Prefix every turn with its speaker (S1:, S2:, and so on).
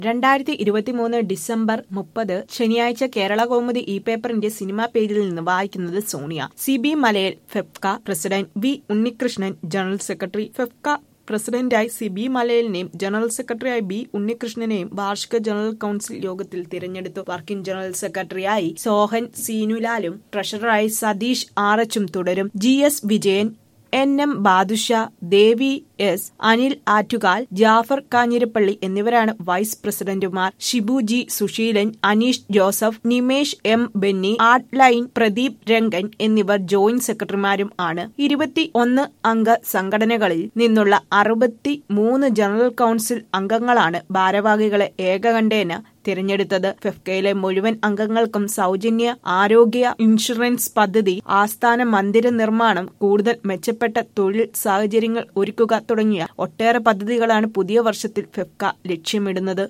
S1: രണ്ടായിരത്തി ഇരുപത്തിമൂന്ന് ഡിസംബർ മുപ്പത് ശനിയാഴ്ച കേരള കൗമുദി ഇ പേപ്പറിന്റെ സിനിമാ പേജിൽ നിന്ന് വായിക്കുന്നത് Sonia C B Malayil FEFKA president V Unnikrishnan general secretary FEFKA പ്രസിഡന്റായി സി ബി മലയലിനെയും ജനറൽ സെക്രട്ടറിയായി ബി ഉണ്ണികൃഷ്ണനെയും വാർഷിക ജനറൽ കൌൺസിൽ യോഗത്തിൽ തിരഞ്ഞെടുത്തു വർക്കിംഗ് ജനറൽ സെക്രട്ടറിയായി സോഹൻ സീനുലാലും ട്രഷററായി സതീഷ് ആർ എച്ചും തുടരും G S Vijayan N M Badusha Devi S Anil Attukal Jaffer Kanjirappally എന്നിവരാണ് വൈസ് പ്രസിഡന്റുമാർ Shibu G Susheelan Aneesh Joseph Nimesh M Benny art line Pradeep Rangan എന്നിവർ ജോയിന്റ് സെക്രട്ടറിമാരും ആണ് ഇരുപത്തി ഒന്ന് അംഗ സംഘടനകളിൽ നിന്നുള്ള അറുപത്തി മൂന്ന് ജനറൽ കൌൺസിൽ അംഗങ്ങളാണ് ഭാരവാഹികളെ ഏകകണ്ഠേന തിരഞ്ഞെടുത്തത് ഫെഫ്കയിലെ മുഴുവൻ അംഗങ്ങൾക്കും സൗജന്യ ആരോഗ്യ ഇൻഷുറൻസ് പദ്ധതി ആസ്ഥാന മന്ദിര നിർമ്മാണം കൂടുതൽ മെച്ചപ്പെട്ട തൊഴിൽ സാഹചര്യങ്ങൾ ഒരുക്കുക തുടങ്ങിയ ഒട്ടേറെ പദ്ധതികളാണ് പുതിയ വർഷത്തിൽ ഫെഫ്ക ലക്ഷ്യമിടുന്നത്